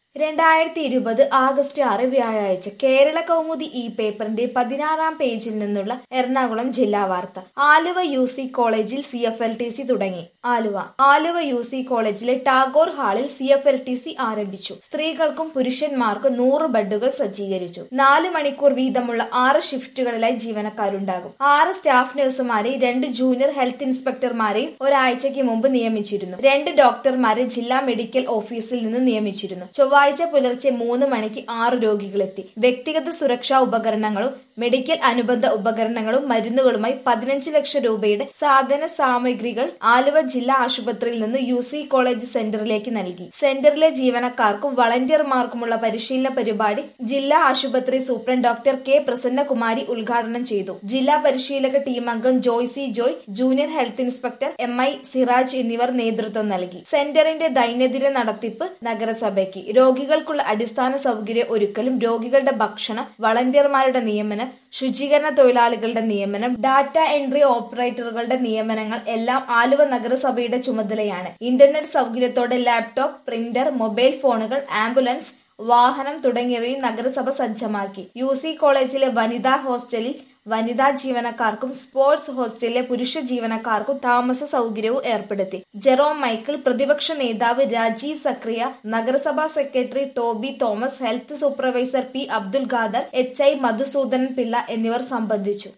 രണ്ടായിരത്തി ഇരുപത് ആഗസ്റ്റ് ആറ് വ്യാഴാഴ്ച കേരള കൗമുദി ഈ പേപ്പറിന്റെ പതിനാറാം പേജിൽ നിന്നുള്ള എറണാകുളം ജില്ലാ വാർത്ത ആലുവ യു സി കോളേജിൽ C F L T C തുടങ്ങി ആലുവ ആലുവ യു സി കോളേജിലെ ടാഗോർ ഹാളിൽ C F L T C ആരംഭിച്ചു സ്ത്രീകൾക്കും പുരുഷന്മാർക്കും നൂറ് ബെഡുകൾ സജ്ജീകരിച്ചു നാല് മണിക്കൂർ വീതമുള്ള ആറ് ഷിഫ്റ്റുകളിലായി ജീവനക്കാരുണ്ടാകും ആറ് സ്റ്റാഫ് നഴ്സുമാരെയും രണ്ട് ജൂനിയർ ഹെൽത്ത് ഇൻസ്പെക്ടർമാരെയും ഒരാഴ്ചയ്ക്ക് മുമ്പ് നിയമിച്ചിരുന്നു രണ്ട് ഡോക്ടർമാരെ ജില്ലാ മെഡിക്കൽ ഓഫീസിൽ നിന്ന് നിയമിച്ചിരുന്നു ചൊവ്വാഴ്ച പുലർച്ചെ മൂന്ന് മണിക്ക് ആറ് രോഗികളെത്തി വ്യക്തിഗത സുരക്ഷാ ഉപകരണങ്ങളും മെഡിക്കൽ അനുബന്ധ ഉപകരണങ്ങളും മരുന്നുകളുമായി പതിനഞ്ച് ലക്ഷം രൂപയുടെ സാധന സാമഗ്രികൾ ആലുവ ജില്ലാ ആശുപത്രിയിൽ നിന്ന് യു സി കോളേജ് സെന്ററിലേക്ക് നൽകി സെന്ററിലെ ജീവനക്കാർക്കും വളണ്ടിയർമാർക്കുമുള്ള പരിശീലന പരിപാടി ജില്ലാ ആശുപത്രി സൂപ്രണ്ട് ഡോക്ടർ കെ പ്രസന്നകുമാരി ഉദ്ഘാടനം ചെയ്തു ജില്ലാ പരിശീലക ടീം അംഗം Joycy Joy junior health inspector M I Siraj എന്നിവർ നേതൃത്വം നൽകി സെന്ററിന്റെ ദൈനംദിന നടത്തിപ്പ് നഗരസഭയ്ക്ക് രോഗികൾക്കുള്ള അടിസ്ഥാന സൗകര്യ ഒരുക്കലും രോഗികളുടെ ഭക്ഷണം വളണ്ടിയർമാരുടെ നിയമനം ശുചീകരണ തൊഴിലാളികളുടെ നിയമനം ഡാറ്റ എൻട്രി ഓപ്പറേറ്ററുകളുടെ നിയമനങ്ങൾ എല്ലാം ആലുവ നഗരസഭയുടെ ചുമതലയാണ് ഇന്റർനെറ്റ് സൗകര്യത്തോടെ ലാപ്ടോപ്പ് പ്രിന്റർ മൊബൈൽ ഫോണുകൾ ആംബുലൻസ് വാഹനം തുടങ്ങിയവയും നഗരസഭ സജ്ജമാക്കി യു സി കോളേജിലെ വനിതാ ഹോസ്റ്റലിൽ വനിതാ ജീവനക്കാർക്കും സ്പോർട്സ് ഹോസ്റ്റലിലെ പുരുഷ ജീവനക്കാർക്കും താമസ സൗകര്യവും ഏർപ്പെടുത്തി ജെറോം മൈക്കിൾ പ്രതിപക്ഷ നേതാവ് രാജീവ് സക്രിയ നഗരസഭാ secretary Toby Thomas health supervisor P Abdul Khader H I Madhusoodanan Pillai എന്നിവർ സംബന്ധിച്ചു